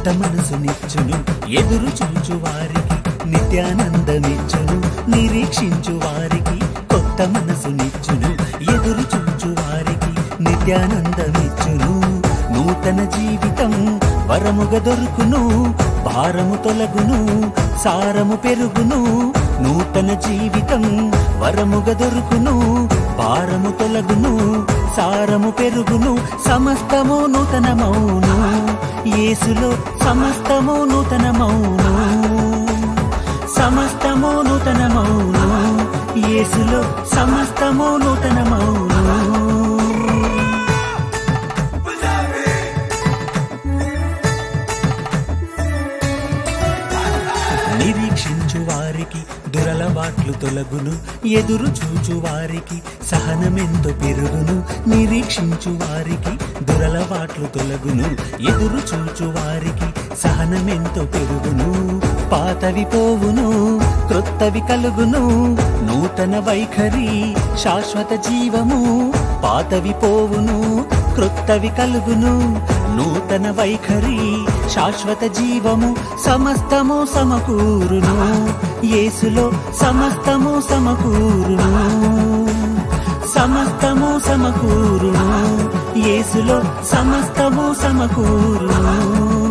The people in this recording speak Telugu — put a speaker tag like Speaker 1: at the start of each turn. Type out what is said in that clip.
Speaker 1: కొత్త మనసునిచ్చును ఎదురు చూచు వారికి నిత్యానందమిచ్చును నిరీక్షించు వారికి కొత్త మనసునిచ్చును ఎదురు చూచు వారికి నిత్యానందమిచ్చును నూతన జీవితం వరముగా దొరుకును భారము తొలగును సారము పెరుగును నూతన జీవితం వరముగా దొరుకును భారము తొలగును సారము పెరుగును సమస్తము నూతనమౌను యేసులో సమస్తము నూతనమౌను సమస్తము నూతనమౌను యేసులో సమస్తము నూతనమౌను నిరీక్షించు వారికి దురలవాట్లు తొలగును ఎదురు చూచు వారికి సహనమెంతో పెరుగును నిరీక్షించు వారికి దురలవాట్లు తొలగును ఎదురు చూచు వారికి సహనమెంతో పెరుగును పాతవి పోవును క్రొత్తవి కలుగును నూతన వైఖరి శాశ్వత జీవము పాతవి పోవును క్రొత్తవి కలుగును నూతన వైఖరి శాశ్వత జీవము సమస్తము సమకూరును యేసులో సమస్తము సమకూరును సమస్తము సమకూరును యేసులో సమస్తము సమకూరును